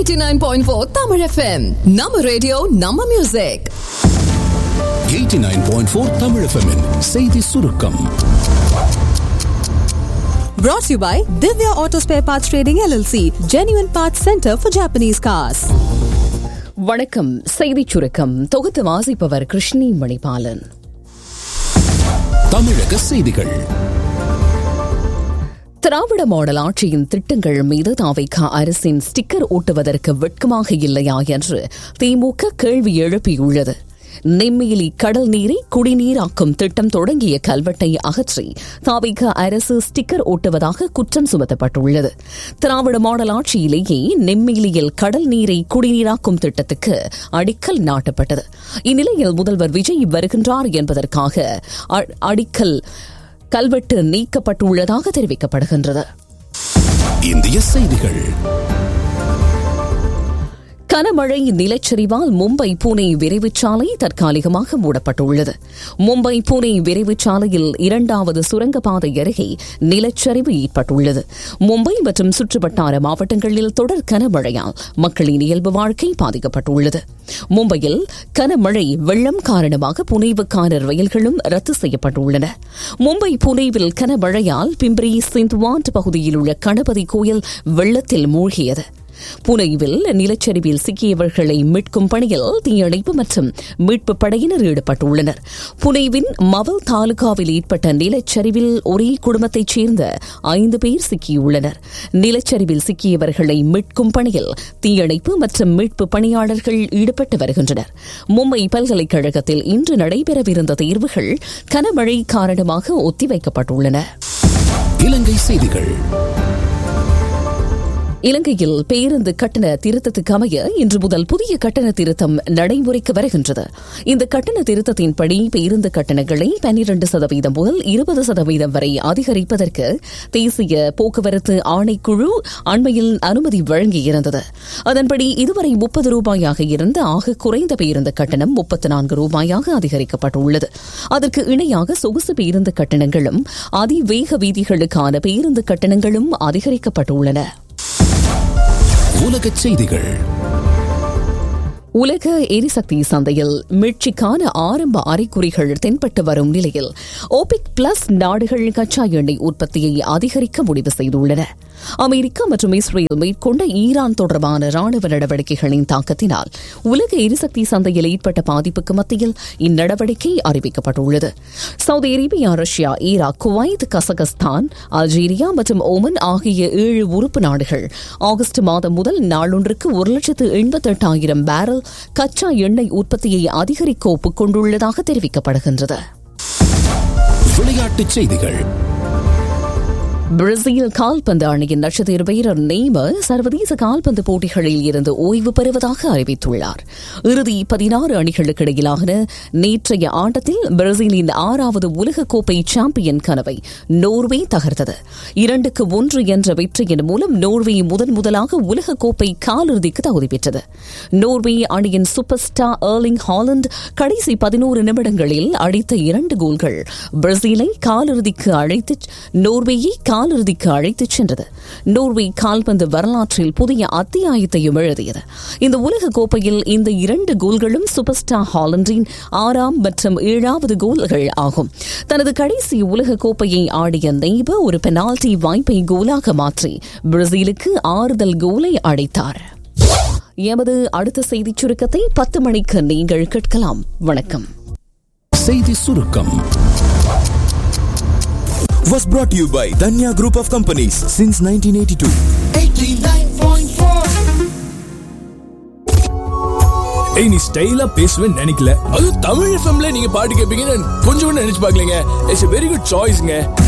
89.4 Tamil FM நம்ம radio நம்ம music 89.4 Tamil FM -இன் செய்தி சுருக்கம் Brought to you by Divya Auto Spare Parts Trading LLC, Genuine Parts Center for Japanese Cars. வணக்கம் செய்திச் சுருக்கம் தொகுத்து வாசிப்பவர் கிருஷ்ணி மணிபாலன் தமிழக செய்திகள் திராவிட மாடல் ஆட்சியின் திட்டங்கள் மீது தாவைக்கா அரசின் ஸ்டிக்கர் ஒட்டுவதற்கு வெட்கமாக இல்லையா என்று திமுக கேள்வி எழுப்பியுள்ளது நெம்மேலி கடல் நீரை குடிநீராக்கும் திட்டம் தொடங்கிய கல்வெட்டை அகற்றி தாவிக அரசு ஸ்டிக்கர் ஒட்டுவதாக குற்றம் சுமத்தப்பட்டுள்ளது திராவிட மாடல் ஆட்சியிலேயே நெம்மேலியில் கடல் நீரை குடிநீராக்கும் திட்டத்துக்கு அடிக்கல் நாட்டப்பட்டது இந்நிலையில் முதல்வர் விஜய் வருகின்றார் என்பதற்காக அ- அடிக்கல் கல்வெட்டு நீக்கப்பட்டுள்ளதாக தெரிவிக்கப்படுகின்றது இந்திய செய்திகள் கனமழை நிலச்சரிவால் மும்பை புனே விரைவுச் சாலை தற்காலிகமாக மூடப்பட்டுள்ளது மும்பை புனே விரைவுச் சாலையில் இரண்டாவது சுரங்கப்பாதை அருகே நிலச்சரிவு ஏற்பட்டுள்ளது மும்பை மற்றும் சுற்றுவட்டார மாவட்டங்களில் தொடர் கனமழையால் மக்களின் இயல்பு வாழ்க்கை பாதிக்கப்பட்டுள்ளது மும்பையில் கனமழை வெள்ளம் காரணமாக புனேவுக்கான ரயில்களும் ரத்து செய்யப்பட்டுள்ளன மும்பை புனேவில் கனமழையால் பிம்பிரி சிந்த்வாண்ட் பகுதியில் உள்ள கணபதி கோயில் வெள்ளத்தில் மூழ்கியது புனேவில் நிலச்சரிவில் சிக்கியவர்களை மீட்கும் பணியில் தீயணைப்பு மற்றும் மீட்பு படையினர் ஈடுபட்டுள்ளனர் புனேவின் மவல் தாலுகாவில் ஏற்பட்ட நிலச்சரிவில் ஒரே குடும்பத்தைச் சேர்ந்த ஐந்து பேர் சிக்கியுள்ளனர் நிலச்சரிவில் சிக்கியவர்களை மீட்கும் பணியில் தீயணைப்பு மற்றும் மீட்பு பணியாளர்கள் ஈடுபட்டு வருகின்றனர் மும்பை பல்கலைக்கழகத்தில் இன்று நடைபெறவிருந்த தேர்வுகள் கனமழை காரணமாக ஒத்திவைக்கப்பட்டுள்ளன இலங்கை செய்திகள் இலங்கையில் பேருந்து கட்டண திருத்தத்துக்கு அமைய இன்று முதல் புதிய கட்டண திருத்தம் நடைமுறைக்கு வருகின்றது இந்த கட்டண திருத்தத்தின்படி பேருந்து கட்டணங்களை பன்னிரண்டு சதவீதம் முதல் இருபது சதவீதம் வரை அதிகரிப்பதற்கு தேசிய போக்குவரத்து ஆணைக்குழு அண்மையில் அனுமதி வழங்கியிருந்தது அதன்படி இதுவரை முப்பது ரூபாயாக இருந்த ஆக குறைந்த பேருந்து கட்டணம் முப்பத்து நான்கு ரூபாயாக அதிகரிக்கப்பட்டுள்ளது அதற்கு இணையாக சொகுசு பேருந்து கட்டணங்களும் அதிவேக வீதிகளுக்கான பேருந்து கட்டணங்களும் அதிகரிக்கப்பட்டுள்ளன உலகச் செய்திகள் உலக எரிசக்தி சந்தையில் மீட்சிக்கான ஆரம்ப அறிகுறிகள் தென்பட்டு வரும் நிலையில் ஓபிக் பிளஸ் நாடுகள் கச்சா எண்ணெய் உற்பத்தியை அதிகரிக்க முடிவு செய்துள்ளன அமெரிக்கா மற்றும் இஸ்ரேல் மேற்கொண்ட ஈரான் தொடர்பான ராணுவ நடவடிக்கைகளின் தாக்கத்தினால் உலக எரிசக்தி சந்தையில் ஏற்பட்ட பாதிப்புக்கு மத்தியில் இந்நடவடிக்கை அறிவிக்கப்பட்டுள்ளது Saudi Arabia Russia Iraq Kuwait Kazakhstan Algeria மற்றும் ஓமன் ஆகிய ஏழு உறுப்பு நாடுகள் ஆகஸ்ட் மாதம் முதல் நாளொன்றுக்கு ஒரு லட்சத்து எண்பத்தெட்டாயிரம் பேரல் கச்சா எண்ணெய் உற்பத்தியை அதிகரிக்க ஒப்புக்கொண்டுள்ளதாக தெரிவிக்கப்படுகின்றது விளையாட்டுச் செய்திகள் பிரேசில் கால்பந்து அணியின் நட்சத்திர வீரர் நெய்மர் சர்வதேச கால்பந்து போட்டிகளில் இருந்து ஓய்வு பெறுவதாக அறிவித்துள்ளார் இறுதி பதினாறு அணிகளுக்கு இடையிலான நேற்றைய ஆட்டத்தில் பிரேசிலின் ஆறாவது உலகக்கோப்பை சாம்பியன் கனவை நோர்வே தகர்த்தது இரண்டுக்கு ஒன்று என்ற வெற்றியின் மூலம் நோர்வே முதன் முதலாக உலகக்கோப்பை காலிறுதிக்கு தகுதி பெற்றது நோர்வே அணியின் சூப்பர் ஸ்டார் ஏர்லிங் ஹாலண்ட் கடைசி பதினோரு நிமிடங்களில் அடித்த இரண்டு கோல்கள் பிரேசிலை காலிறுதிக்கு அழைத்து நோர்வேயை காலிறுதிக்கு அழைத்துச் சென்றது நோர்வே கால்பந்து வரலாற்றில் புதிய அத்தியாயத்தையும் எழுதியது இந்த உலக கோப்பையில் இந்த இரண்டு கோல்களும் சூப்பர் ஸ்டார் ஹாலண்டின் ஆறாம் மற்றும் ஏழாவது கோல்கள் ஆகும் தனது கடைசி உலக கோப்பையை ஆடிய நெய்ப ஒரு பெனால்டி வாய்ப்பை கோலாக மாற்றி பிரேசிலுக்கு ஆறுதல் கோலை அடைத்தார் எமது அடுத்த செய்திச் சுருக்கத்தை பத்து மணிக்கு நீங்கள் கேட்கலாம் வணக்கம் செய்தி சுருக்கம் was brought to you by Danya Group of Companies since 1982. ஏய் நீ ஸ்டைலா பேசுவேன்னு நினைக்கல அதுவும் தமிழ் எஃப்எம்ல நீங்க பாட்டு கேட்பீங்கன்னு கொஞ்சம் கூட நினைச்சு பார்க்கலங்க இட்ஸ் வெரி குட் சாய்ஸ்ங்க